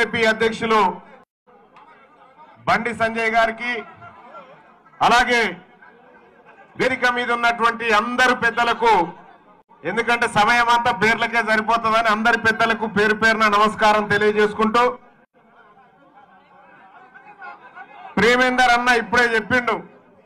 BJP అధ్యక్షులు బండి సంజయ్ గారికి అలాగే వేదిక మీద ఉన్నటువంటి అందరు పెద్దలకు ఎందుకంటే సమయం అంతా పేర్లకే సరిపోతుందని అందరి పెద్దలకు పేరు పేరున నమస్కారం తెలియజేసుకుంటూ ప్రేమేందర్ అన్న ఇప్పుడే చెప్పిండు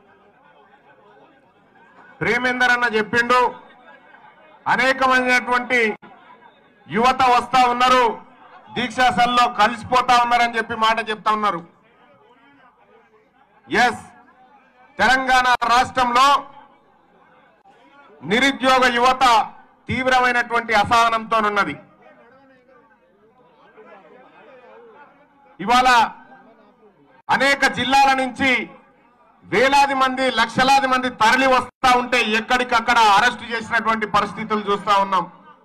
ప్రేమేందర్ అన్న చెప్పిండు అనేకమైనటువంటి యువత వస్తా ఉన్నారు దీక్షాసల్లో కలిసిపోతా ఉన్నారని చెప్పి మాట చెప్తా ఉన్నారు ఎస్ తెలంగాణ రాష్ట్రంలో నిరుద్యోగ యువత తీవ్రమైనటువంటి అసహనంతోనున్నది ఇవాళ అనేక జిల్లాల నుంచి వేలాది మంది లక్షలాది మంది తరలి వస్తా ఉంటే ఎక్కడికక్కడ అరెస్టు చేసినటువంటి పరిస్థితులు చూస్తా ఉన్నాం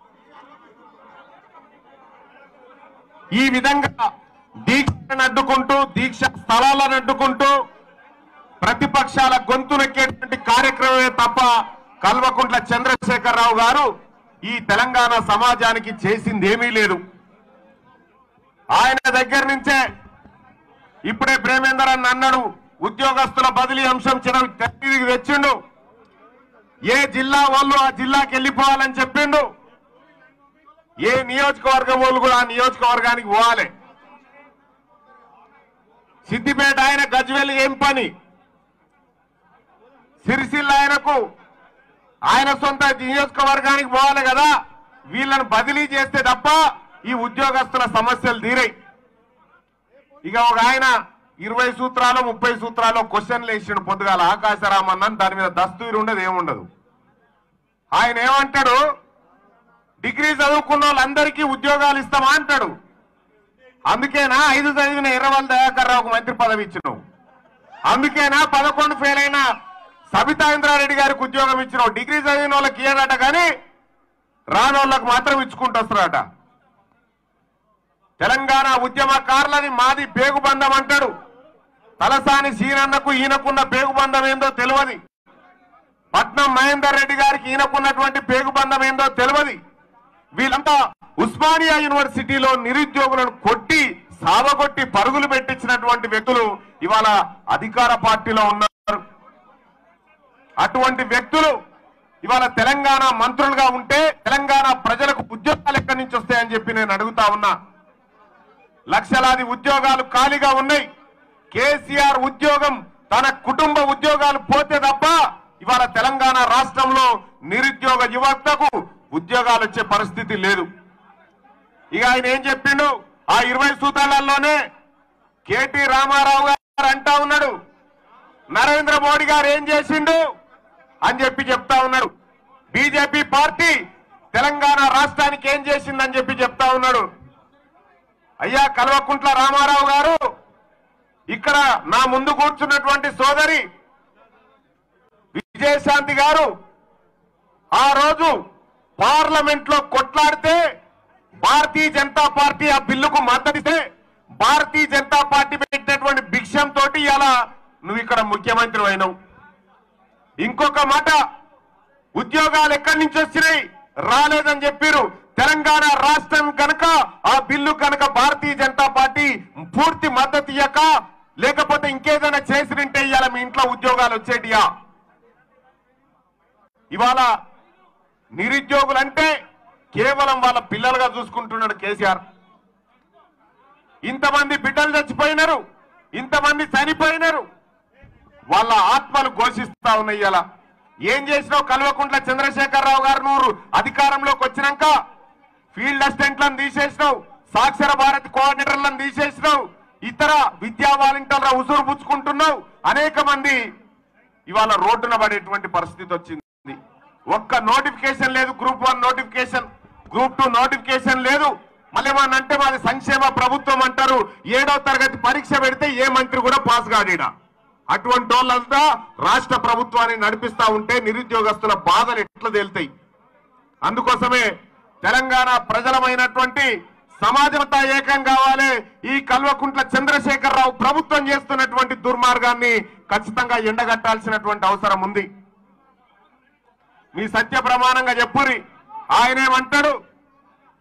ఈ విధంగా దీక్షను అడ్డుకుంటూ దీక్ష స్థలాలను అడ్డుకుంటూ ప్రతిపక్షాల గొంతునెక్కేటువంటి కార్యక్రమమే తప్ప కల్వకుంట్ల చంద్రశేఖరరావు గారు ఈ తెలంగాణ సమాజానికి చేసింది ఏమీ లేదు ఆయన దగ్గర నుంచే ఇప్పుడే ప్రేమేందర్ అని అన్నాడు ఉద్యోగస్తుల బదిలీ అంశం చిన్న తెరకి తెచ్చిండు ఏ జిల్లా వాళ్ళు ఆ జిల్లాకి వెళ్ళిపోవాలని చెప్పిండు ఏ నియోజకవర్గం వాళ్ళు కూడా ఆ నియోజకవర్గానికి పోవాలి సిద్దిపేట ఆయన గజ్వేల్ ఏం పని సిరిసిల్ల ఆయనకు ఆయన సొంత నియోజకవర్గానికి పోవాలి కదా వీళ్ళని బదిలీ చేస్తే తప్ప ఈ ఉద్యోగస్తుల సమస్యలు తీరాయి ఇక ఒక ఆయన ఇరవై సూత్రాలు ముప్పై సూత్రాలు క్వశ్చన్లు వేసిండు పొద్దుగాల ఆకాశరామన్నని దాని మీద దస్తూరి ఉండదు ఏముండదు ఆయన ఏమంటాడు డిగ్రీ చదువుకున్న వాళ్ళందరికీ ఉద్యోగాలు ఇస్తామా అంటాడు అందుకేనా ఐదు చదివిన ఎర్రవల్ దయాకర్ రావుకు మంత్రి పదవి ఇచ్చినావు అందుకేనా పదకొండు ఫెయిల్ అయిన సబితా ఇంద్రారెడ్డి గారికి ఉద్యోగం ఇచ్చినావు డిగ్రీ చదివిన వాళ్ళకి ఇయ్యడట కానీ రాని వాళ్ళకి మాత్రం ఇచ్చుకుంటూ వస్తారట తెలంగాణ ఉద్యమకారులని మాది పేగుబంధం అంటాడు తలసాని సీనన్నకు ఈయనకున్న పేగుబంధం ఏందో తెలియదు పట్నం మహేందర్ రెడ్డి గారికి ఈయనకున్నటువంటి పేగుబంధం ఏందో తెలియదు వీళ్ళంతా ఉస్మానియా యూనివర్సిటీలో నిరుద్యోగులను కొట్టి సావగొట్టి పరుగులు పెట్టించినటువంటి వ్యక్తులు ఇవాళ అధికార పార్టీలో ఉన్నారు అటువంటి వ్యక్తులు ఇవాళ తెలంగాణ మంత్రులుగా ఉంటే తెలంగాణ ప్రజలకు ఉద్యోగాలు ఎక్కడి నుంచి వస్తాయని చెప్పి నేను అడుగుతా ఉన్నా లక్షలాది ఉద్యోగాలు ఖాళీగా ఉన్నాయి కేసీఆర్ ఉద్యోగం తన కుటుంబ ఉద్యోగాలు పోతే తప్ప ఇవాళ తెలంగాణ రాష్ట్రంలో నిరుద్యోగ యువతకు ఉద్యోగాలు వచ్చే పరిస్థితి లేదు ఇక ఆయన ఏం చెప్పిండు ఆ ఇరవై సూత్రాలలోనే కేటీ రామారావు గారు అంటా ఉన్నాడు నరేంద్ర మోడీ గారు ఏం చేసిండు అని చెప్పి చెప్తా ఉన్నాడు బీజేపీ పార్టీ తెలంగాణ రాష్ట్రానికి ఏం చేసిందని చెప్పి చెప్తా ఉన్నాడు అయ్యా కల్వకుంట్ల రామారావు గారు ఇక్కడ నా ముందు కూర్చున్నటువంటి సోదరి విజయశాంతి గారు ఆ రోజు పార్లమెంట్ లో కొట్లాడితే భారతీయ జనతా పార్టీ ఆ బిల్లుకు మద్దతిస్తే భారతీయ జనతా పార్టీ పెట్టినటువంటి భిక్షం తోటి ఇలా నువ్వు ఇక్కడ ముఖ్యమంత్రి అయినావు ఇంకొక మాట ఉద్యోగాలు ఎక్కడి నుంచి వచ్చినాయి రాలేదని చెప్పారు తెలంగాణ రాష్ట్రం కనుక ఆ బిల్లు కనుక భారతీయ జనతా పార్టీ పూర్తి మద్దతు ఇయ్యక లేకపోతే ఇంకేదైనా చేసినంటే ఇవాళ మీ ఇంట్లో ఉద్యోగాలు వచ్చేటియా ఇవాళ నిరుద్యోగులంటే కేవలం వాళ్ళ పిల్లలుగా చూసుకుంటున్నాడు కేసీఆర్ ఇంతమంది బిడ్డలు చచ్చిపోయినారు ఇంతమంది చనిపోయినారు వాళ్ళ ఆత్మలు ఘోషిస్తా ఉన్నాయి ఇలా ఏం చేసినావు కల్వకుంట్ల చంద్రశేఖరరావు గారు నువ్వు అధికారంలోకి వచ్చినాక ఫీల్డ్ అసిస్టెంట్లను తీసేసినావు సాక్షర భారత్ కోఆర్డినేటర్లను తీసేసినావు ఇతర విద్యా వాలంటీర్ల ఉసురు పుచ్చుకుంటున్నావు అనేక మంది ఇవాళ రోడ్డున పడేటువంటి పరిస్థితి వచ్చింది ఒక్క నోటిఫికేషన్ లేదు group one notification group two notification లేదు మళ్ళీ ఏమన్నా అంటే మాది సంక్షేమ ప్రభుత్వం అంటారు ఏడో తరగతి పరీక్ష పెడితే ఏ మంత్రి కూడా పాస్ కాడీడా అటువంటి వాళ్ళంతా రాష్ట్ర ప్రభుత్వాన్ని నడిపిస్తా ఉంటే నిరుద్యోగస్తుల బాధలు ఎట్లా తేలుతాయి అందుకోసమే తెలంగాణ ప్రజలమైనటువంటి సమాజమంతా ఏకం కావాలి ఈ కల్వకుంట్ల చంద్రశేఖరరావు ప్రభుత్వం చేస్తున్నటువంటి దుర్మార్గాన్ని ఖచ్చితంగా ఎండగట్టాల్సినటువంటి అవసరం ఉంది మీ సత్య ప్రమాణంగా చెప్పురి ఆయనేమంటాడు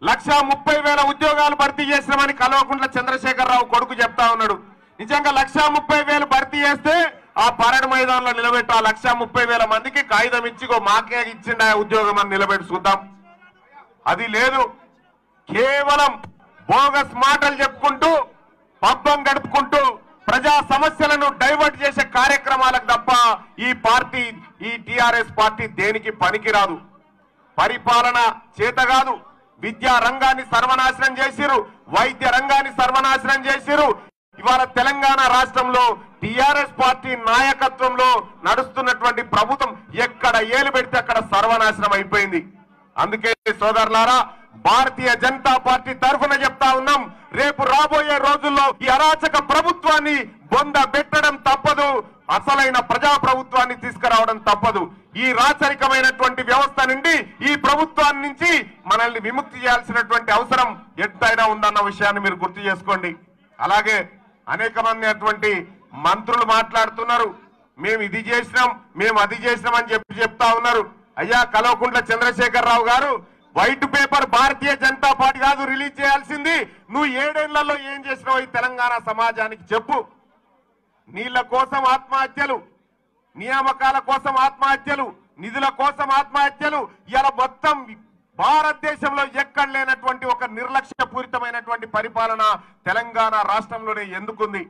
లక్ష ముప్పై వేల ఉద్యోగాలు భర్తీ చేసినామని కల్వకుంట్ల చంద్రశేఖరరావు కొడుకు చెప్తా ఉన్నాడు నిజంగా లక్ష ముప్పై వేలు భర్తీ చేస్తే ఆ పరేడ్ మైదానంలో నిలబెట్టి ఆ లక్ష ముప్పై వేల మందికి కాగితం ఇచ్చిగో మాకే ఇచ్చిండ ఉద్యోగం అని నిలబెట్టి చూద్దాం అది లేదు కేవలం బోగస్ మాటలు చెప్పుకుంటూ పబ్బం గడుపుకుంటూ ప్రజా సమస్యలను డైవర్ట్ చేసే కార్యక్రమాలకు తప్ప ఈ పార్టీ ఈ టిఆర్ఎస్ పార్టీ దేనికి పనికిరాదు పరిపాలన చేత కాదు విద్యా రంగాన్ని సర్వనాశనం చేసిరు వైద్య రంగాన్ని సర్వనాశనం చేసిరు ఇవాళ తెలంగాణ రాష్ట్రంలో టిఆర్ఎస్ పార్టీ నాయకత్వంలో నడుస్తున్నటువంటి ప్రభుత్వం ఎక్కడ ఏలు పెడితే అక్కడ సర్వనాశనం అయిపోయింది అందుకే సోదరులారా భారతీయ జనతా పార్టీ తరఫున చెప్తా ఉన్నాం రేపు రాబోయే రోజుల్లో ఈ అరాచక ప్రభుత్వాన్ని బొంద పెట్టడం తప్పదు అసలైన ప్రజా ప్రభుత్వాన్ని తీసుకురావడం తప్పదు ఈ రాచరికమైనటువంటి వ్యవస్థ నుండి ఈ ప్రభుత్వాన్ని నుంచి మనల్ని విముక్తి చేయాల్సినటువంటి అవసరం ఎంతైనా ఉందన్న విషయాన్ని మీరు గుర్తు చేసుకోండి అలాగే అనేక మంది అటువంటి మంత్రులు మాట్లాడుతున్నారు మేము ఇది చేసినాం మేము అది చేసినాం అని చెప్పి చెప్తా ఉన్నారు అయ్యా కల్వకుంట్ల చంద్రశేఖరరావు గారు వైట్ పేపర్ భారతీయ జనతా పార్టీ కాదు రిలీజ్ చేయాల్సింది నువ్వు ఏడేళ్లలో ఏం చేసినావు ఈ తెలంగాణ సమాజానికి చెప్పు నీళ్ల కోసం ఆత్మహత్యలు నియామకాల కోసం ఆత్మహత్యలు నిధుల కోసం ఆత్మహత్యలు ఇలా మొత్తం భారతదేశంలో ఎక్కడ లేనటువంటి ఒక నిర్లక్ష్యపూరితమైనటువంటి పరిపాలన తెలంగాణ రాష్ట్రంలోనే ఎందుకుంది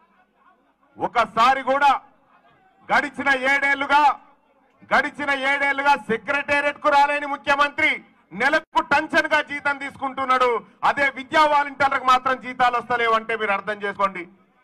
ఒకసారి కూడా గడిచిన ఏడేళ్లుగా గడిచిన ఏడేళ్లుగా సెక్రటేరియట్ కు రాలేని ముఖ్యమంత్రి నెలకు టెన్షన్ గా జీతం తీసుకుంటున్నాడు అదే విద్యా వాలంటీర్లకు మాత్రం జీతాలు వస్తలేవంటే మీరు అర్థం చేసుకోండి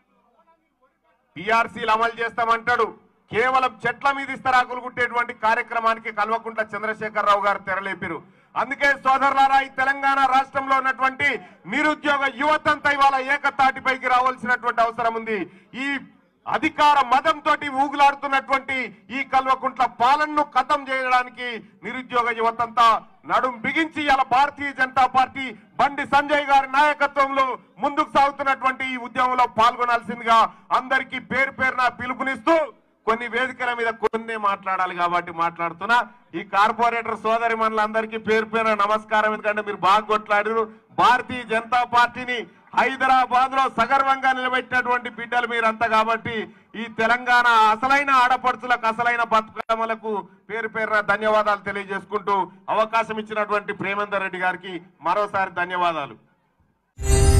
పిఆర్సీలు అమలు చేస్తామంటాడు కేవలం చెట్ల మీద ఇస్తరాకులు కుట్టేటువంటి కార్యక్రమానికి కల్వకుంట్ల చంద్రశేఖరరావు గారు తెరలేపారు అందుకే సోదరులారా ఈ తెలంగాణ రాష్ట్రంలో ఉన్నటువంటి నిరుద్యోగ యువతంతా ఇవాళ ఏకతాటిపైకి రావాల్సినటువంటి అవసరం ఉంది ఈ అధికార మదంతో ఊగులాడుతున్నటువంటి ఈ కల్వకుంట్ల పాలనను ఖతం చేయడానికి నిరుద్యోగ యువతంతా నడుం బిగించి ఇలా భారతీయ జనతా పార్టీ బండి సంజయ్ గారి నాయకత్వంలో ముందుకు సాగుతున్నటువంటి ఈ ఉద్యమంలో పాల్గొనాల్సిందిగా అందరికీ పేరు పేరున పిలుపునిస్తూ కొన్ని వేదికల మీద కొన్ని మాట్లాడాలి కాబట్టి మాట్లాడుతున్నా ఈ కార్పొరేటర్ సోదరి మనులందరికీ పేరు పేరున నమస్కారం ఎందుకంటే మీరు బాగా కొట్లాడారు భారతీయ జనతా పార్టీని హైదరాబాద్ లో సగర్వంగా నిలబెట్టినటువంటి బిడ్డలు మీరంతా కాబట్టి ఈ తెలంగాణ అసలైన ఆడపడుచులకు అసలైన బతుకమ్మలకు పేరు పేరున ధన్యవాదాలు తెలియజేసుకుంటూ అవకాశం ఇచ్చినటువంటి ప్రేమేందర్ రెడ్డి గారికి మరోసారి ధన్యవాదాలు